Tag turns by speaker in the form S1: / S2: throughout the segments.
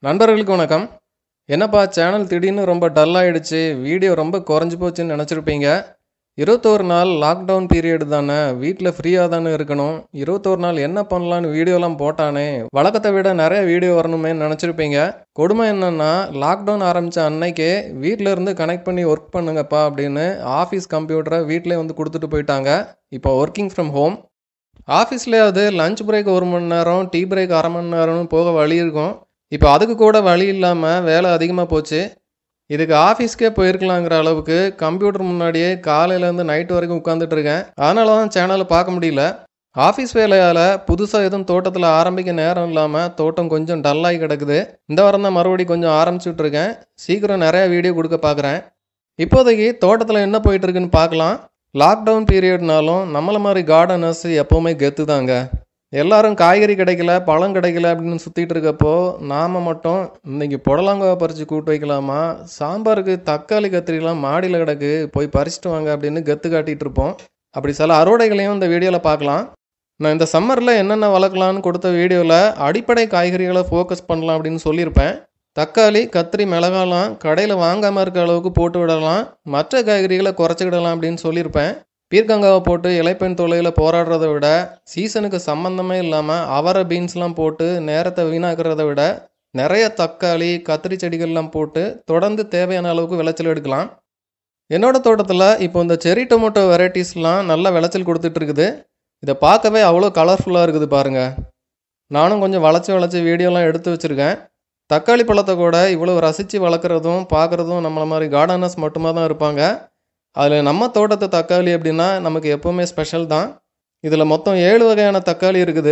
S1: நண்பர்களுக்கு வணக்கம் என்னப்பா சேனல் திடீர்னு ரொம்ப டல் ஆயிடுச்சு வீடியோ ரொம்ப குறைஞ்சி போச்சுன்னு நினச்சிருப்பீங்க இருபத்தோரு நாள் லாக்டவுன் பீரியட் தானே வீட்டில் ஃப்ரீயாக தானே இருக்கணும் இருபத்தோரு நாள் என்ன பண்ணலான்னு வீடியோலாம் போட்டானே வழக்கத்தை விட நிறைய வீடியோ வரணுமே நினச்சிருப்பீங்க கொடுமை என்னன்னா லாக்டவுன் ஆரம்பித்த அன்னைக்கே வீட்டில் இருந்து கனெக்ட் பண்ணி ஒர்க் பண்ணுங்கப்பா அப்படின்னு ஆஃபீஸ் கம்ப்யூட்டரை வீட்டிலே வந்து கொடுத்துட்டு போயிட்டாங்க இப்போ ஒர்க்கிங் ஃப்ரம் ஹோம் ஆஃபீஸ்லேயாவது லஞ்ச் பிரேக் ஒரு மணி நேரம் டீ பிரேக் அரை மணி நேரம்னு போக வழி இருக்கும் இப்போ அதுக்கு கூட வழி இல்லாமல் வேலை அதிகமாக போச்சு இதுக்கு ஆஃபீஸ்க்கே போயிருக்கலாங்கிற அளவுக்கு கம்ப்யூட்டர் முன்னாடியே காலையிலேருந்து நைட் வரைக்கும் உட்காந்துட்டு இருக்கேன் அதனால தான் சேனலை பார்க்க முடியல ஆஃபீஸ் வேலையால் புதுசாக எதுவும் தோட்டத்தில் ஆரம்பிக்க நேரம் இல்லாமல் தோட்டம் கொஞ்சம் டல்லாகி கிடக்குது இந்த வாரம் தான் மறுபடியும் கொஞ்சம் ஆரம்பிச்சுட்டு இருக்கேன் சீக்கிரம் நிறைய வீடியோ கொடுக்க பார்க்குறேன் இப்போதைக்கு தோட்டத்தில் என்ன போயிட்டு இருக்குன்னு பார்க்கலாம் லாக்டவுன் பீரியட்னாலும் நம்மள மாதிரி கார்டனர்ஸ் எப்போவுமே கெத்து தாங்க எல்லாரும் காய்கறி கிடைக்கல பழம் கிடைக்கல அப்படின்னு சுற்றிட்டு இருக்கப்போ நாம் மட்டும் இன்னைக்கு புடலங்காவை பறித்து கூட்டு வைக்கலாமா சாம்பாருக்கு தக்காளி கத்திரிலாம் மாடியில் கிடக்கு போய் பறிச்சிட்டு வாங்க அப்படின்னு கெத்து காட்டிகிட்டு இருப்போம் அப்படி சில அறுவடைகளையும் இந்த வீடியோவில் பார்க்கலாம் நான் இந்த சம்மரில் என்னென்ன வளர்க்கலான்னு கொடுத்த வீடியோவில் அடிப்படை காய்கறிகளை ஃபோக்கஸ் பண்ணலாம் அப்படின்னு சொல்லியிருப்பேன் தக்காளி கத்திரி மிளகாலாம் கடையில் வாங்காமல் இருக்க அளவுக்கு போட்டு விடலாம் மற்ற காய்கறிகளை குறைச்சிக்கிடலாம் அப்படின்னு சொல்லியிருப்பேன் பீர்க்கங்காவை போட்டு இலைப்பெண் தொலையில் போராடுறத விட சீசனுக்கு சம்மந்தமே இல்லாமல் அவரை பீன்ஸ்லாம் போட்டு நேரத்தை வீணாக்கிறத விட நிறைய தக்காளி கத்திரி செடிகள்லாம் போட்டு தொடர்ந்து தேவையான அளவுக்கு விளைச்சல் எடுக்கலாம் என்னோட தோட்டத்தில் இப்போ இந்த செரி டொமேட்டோ வெரைட்டிஸ்லாம் நல்ல விளைச்சல் கொடுத்துட்டு இருக்குது இதை பார்க்கவே அவ்வளோ கலர்ஃபுல்லாக இருக்குது பாருங்கள் நானும் கொஞ்சம் வளைச்சி வளைச்சி வீடியோலாம் எடுத்து வச்சுருக்கேன் தக்காளி பழத்தை கூட இவ்வளோ ரசித்து வளர்க்குறதும் பார்க்குறதும் நம்மளை மாதிரி கார்டனர்ஸ் மட்டுமா தான் இருப்பாங்க அதில் நம்ம தோட்டத்து தக்காளி அப்படின்னா நமக்கு எப்போவுமே ஸ்பெஷல் தான் இதில் மொத்தம் ஏழு வகையான தக்காளி இருக்குது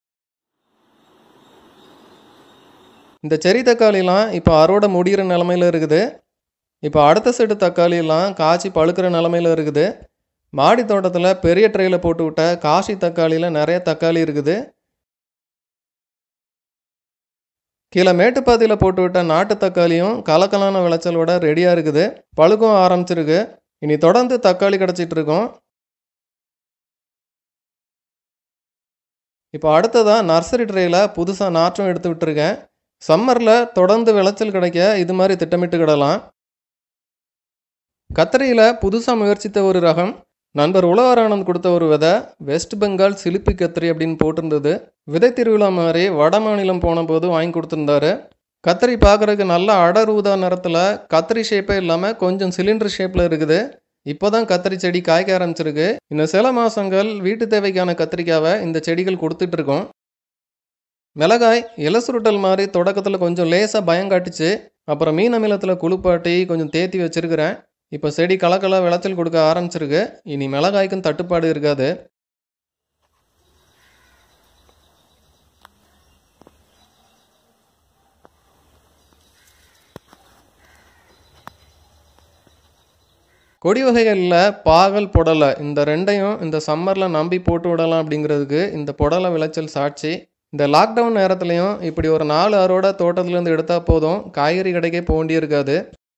S1: இந்த செரி தக்காளிலாம் இப்போ அறுவடை முடிகிற நிலமையில இருக்குது இப்போ அடுத்த செட்டு தக்காளிலாம் காய்ச்சி பழுக்கிற நிலமையில இருக்குது மாடி தோட்டத்தில் பெரிய ட்ரெயில் போட்டு விட்ட காசி தக்காளியில் நிறைய தக்காளி இருக்குது கீழே மேட்டுப்பாத்தியில் போட்டு விட்ட நாட்டு தக்காளியும் கலக்கலான விளைச்சலோட ரெடியாக இருக்குது பழுக்கும் ஆரம்பிச்சிருக்கு இனி தொடர்ந்து தக்காளி கிடச்சிட்டு இருக்கோம் இப்போ அடுத்ததாக நர்சரி ட்ரேயில் புதுசாக நாற்றம் எடுத்து விட்டுருக்கேன் சம்மரில் தொடர்ந்து விளைச்சல் கிடைக்க இது மாதிரி திட்டமிட்டுக்கிடலாம் கத்திரியில் புதுசாக முயற்சித்த ஒரு ரகம் நண்பர் உழவரானந்த் கொடுத்த ஒரு விதை வெஸ்ட் பெங்கால் சிலிப்பி கத்திரி அப்படின்னு போட்டிருந்தது விதை திருவிழா மாதிரி வட மாநிலம் போன போது வாங்கி கொடுத்துருந்தாரு கத்திரி பார்க்குறதுக்கு நல்ல அடர் ஊதா நிறத்தில் கத்திரி ஷேப்பே இல்லாமல் கொஞ்சம் சிலிண்டர் ஷேப்பில் இருக்குது இப்போ தான் கத்திரி செடி காய்க்க ஆரம்பிச்சிருக்கு இன்னும் சில மாதங்கள் வீட்டு தேவைக்கான கத்திரிக்காவை இந்த செடிகள் கொடுத்துட்டு இருக்கோம் மிளகாய் இலசுருட்டல் மாதிரி தொடக்கத்தில் கொஞ்சம் லேசாக பயம் காட்டுச்சு அப்புறம் மீன் அமிலத்தில் குளிப்பாட்டி கொஞ்சம் தேத்தி வச்சிருக்கிறேன் இப்போ செடி கலக்கல விளைச்சல் கொடுக்க ஆரம்பிச்சிருக்கு இனி மிளகாய்க்கும் தட்டுப்பாடு இருக்காது கொடி வகைகளில் பாகல் புடலை இந்த ரெண்டையும் இந்த சம்மரில் நம்பி போட்டு விடலாம் அப்படிங்கிறதுக்கு இந்த புடலை விளைச்சல் சாட்சி இந்த லாக்டவுன் நேரத்துலையும் இப்படி ஒரு நாலு அரோட தோட்டத்துலேருந்து எடுத்தால் போதும் காய்கறி கடைக்கே போக வேண்டியிருக்காது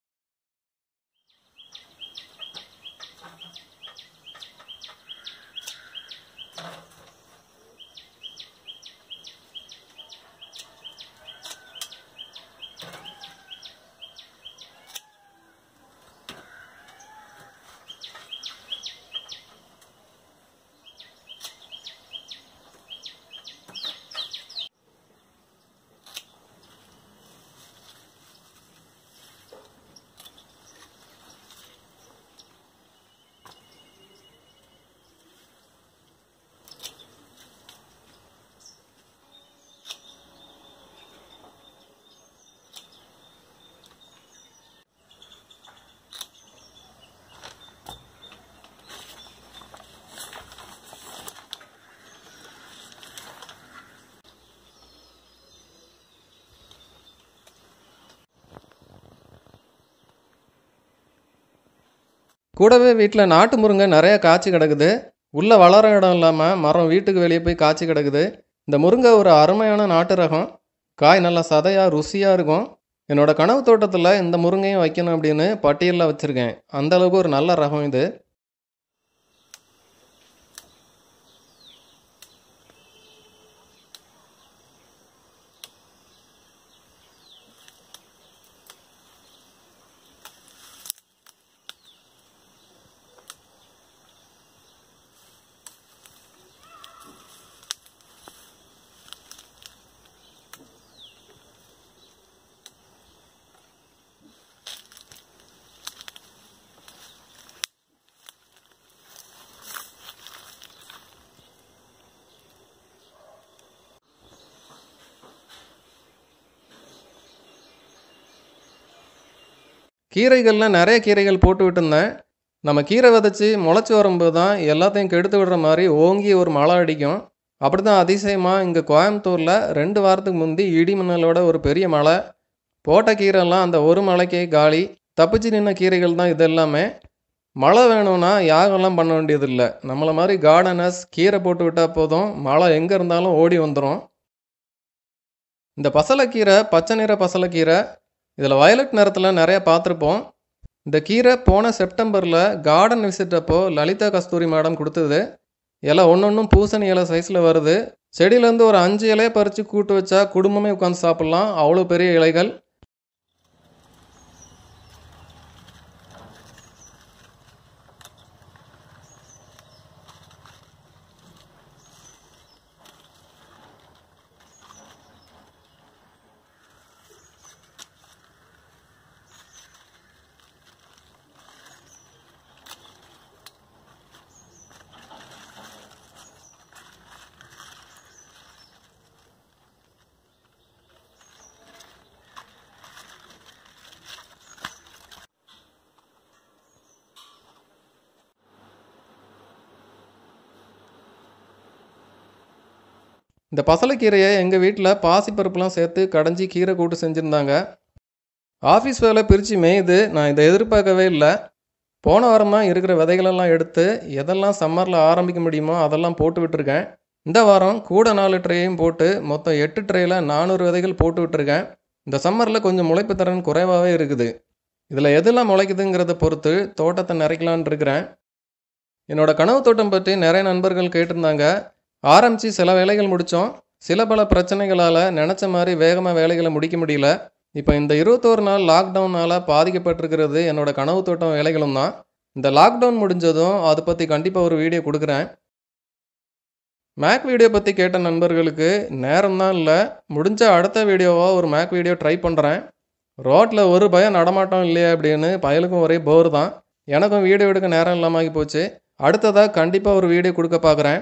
S1: கூடவே வீட்டில் நாட்டு முருங்கை நிறைய காய்ச்சி கிடக்குது உள்ளே வளர இடம் இல்லாமல் மரம் வீட்டுக்கு வெளியே போய் காய்ச்சி கிடக்குது இந்த முருங்கை ஒரு அருமையான நாட்டு ரகம் காய் நல்லா சதையாக ருசியாக இருக்கும் என்னோட கனவு தோட்டத்தில் இந்த முருங்கையும் வைக்கணும் அப்படின்னு பட்டியலில் வச்சுருக்கேன் அந்த அளவுக்கு ஒரு நல்ல ரகம் இது கீரைகளில் நிறைய கீரைகள் போட்டு விட்டுருந்தேன் நம்ம கீரை விதைச்சி முளைச்சி வரும்போது தான் எல்லாத்தையும் கெடுத்து விடுற மாதிரி ஓங்கி ஒரு மழை அடிக்கும் அப்படி தான் அதிசயமாக இங்கே கோயம்புத்தூரில் ரெண்டு வாரத்துக்கு முந்தி இடி மின்னலோட ஒரு பெரிய மழை போட்ட கீரைலாம் அந்த ஒரு மழைக்கே காலி தப்பிச்சு நின்ன கீரைகள் தான் இது எல்லாமே மழை வேணும்னா யாகம்லாம் பண்ண வேண்டியதில்லை நம்மளை மாதிரி கார்டனர்ஸ் கீரை போட்டு விட்டால் போதும் மழை எங்கே இருந்தாலும் ஓடி வந்துடும் இந்த பசலைக்கீரை பச்சை நிற பசலைக்கீரை இதில் வயலட் நிறத்தில் நிறைய பார்த்துருப்போம் இந்த கீரை போன செப்டம்பரில் கார்டன் விசிட் அப்போ லலிதா கஸ்தூரி மேடம் கொடுத்தது இலை ஒன்று ஒன்றும் பூசணி இலை சைஸில் வருது செடியிலேருந்து ஒரு அஞ்சு இலையை பறித்து கூட்டு வச்சா குடும்பமே உட்காந்து சாப்பிட்லாம் அவ்வளோ பெரிய இலைகள் இந்த பசலைக்கீரையை எங்கள் வீட்டில் பாசிப்பருப்புலாம் சேர்த்து கடைஞ்சி கீரை கூட்டு செஞ்சுருந்தாங்க ஆஃபீஸ் வேலை பிரித்து மேயுது நான் இதை எதிர்பார்க்கவே இல்லை போன வாரமாக இருக்கிற விதைகளெல்லாம் எடுத்து எதெல்லாம் சம்மரில் ஆரம்பிக்க முடியுமோ அதெல்லாம் போட்டு விட்டுருக்கேன் இந்த வாரம் கூட நாலு ட்ரேயும் போட்டு மொத்தம் எட்டு ட்ரேயில் நானூறு விதைகள் போட்டு விட்டுருக்கேன் இந்த சம்மரில் கொஞ்சம் முளைப்பு திறன் குறைவாகவே இருக்குது இதில் எதெல்லாம் முளைக்குதுங்கிறத பொறுத்து தோட்டத்தை நிறைக்கலான் இருக்கிறேன் என்னோட கனவு தோட்டம் பற்றி நிறைய நண்பர்கள் கேட்டிருந்தாங்க ஆரம்பித்து சில வேலைகள் முடித்தோம் சில பல பிரச்சனைகளால் நினச்ச மாதிரி வேகமாக வேலைகளை முடிக்க முடியல இப்போ இந்த இருபத்தோரு நாள் லாக்டவுனால் பாதிக்கப்பட்டிருக்கிறது என்னோட கனவு தோட்டம் வேலைகளும் தான் இந்த லாக்டவுன் முடிஞ்சதும் அதை பற்றி கண்டிப்பாக ஒரு வீடியோ கொடுக்குறேன் மேக் வீடியோ பற்றி கேட்ட நண்பர்களுக்கு நேரம் தான் இல்லை முடிஞ்ச அடுத்த வீடியோவாக ஒரு மேக் வீடியோ ட்ரை பண்ணுறேன் ரோட்டில் ஒரு பயம் நடமாட்டம் இல்லையா அப்படின்னு பயலுக்கும் ஒரே போர் தான் எனக்கும் வீடியோ எடுக்க நேரம் இல்லாமல் போச்சு அடுத்ததாக கண்டிப்பாக ஒரு வீடியோ கொடுக்க பார்க்குறேன்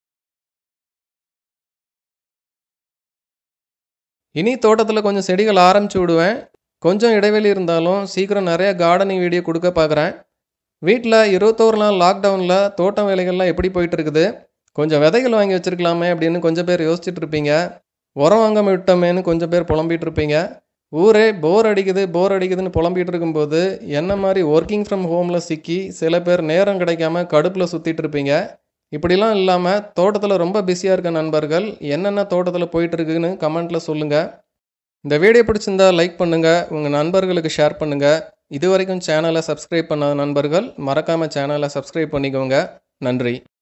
S1: இனி தோட்டத்தில் கொஞ்சம் செடிகள் ஆரம்பிச்சு விடுவேன் கொஞ்சம் இடைவெளி இருந்தாலும் சீக்கிரம் நிறைய கார்டனிங் வீடியோ கொடுக்க பார்க்குறேன் வீட்டில் இருபத்தோரு நாள் லாக்டவுனில் தோட்டம் வேலைகள்லாம் எப்படி போயிட்டு இருக்குது கொஞ்சம் விதைகள் வாங்கி வச்சிருக்கலாமே அப்படின்னு கொஞ்சம் பேர் யோசிச்சுட்டு இருப்பீங்க உரம் வாங்காம விட்டோமேன்னு கொஞ்சம் பேர் புலம்பிட்டு இருப்பீங்க ஊரே போர் அடிக்குது போர் அடிக்குதுன்னு புலம்பிட்டு இருக்கும்போது என்ன மாதிரி ஒர்க்கிங் ஃப்ரம் ஹோமில் சிக்கி சில பேர் நேரம் கிடைக்காம கடுப்பில் சுற்றிட்டு இருப்பீங்க இப்படிலாம் இல்லாமல் தோட்டத்தில் ரொம்ப பிஸியாக இருக்க நண்பர்கள் என்னென்ன தோட்டத்தில் போயிட்டு இருக்குன்னு கமெண்ட்டில் சொல்லுங்கள் இந்த வீடியோ பிடிச்சிருந்தா லைக் பண்ணுங்கள் உங்கள் நண்பர்களுக்கு ஷேர் பண்ணுங்கள் இது வரைக்கும் சேனலை சப்ஸ்கிரைப் பண்ணாத நண்பர்கள் மறக்காமல் சேனலை சப்ஸ்கிரைப் பண்ணிக்கோங்க நன்றி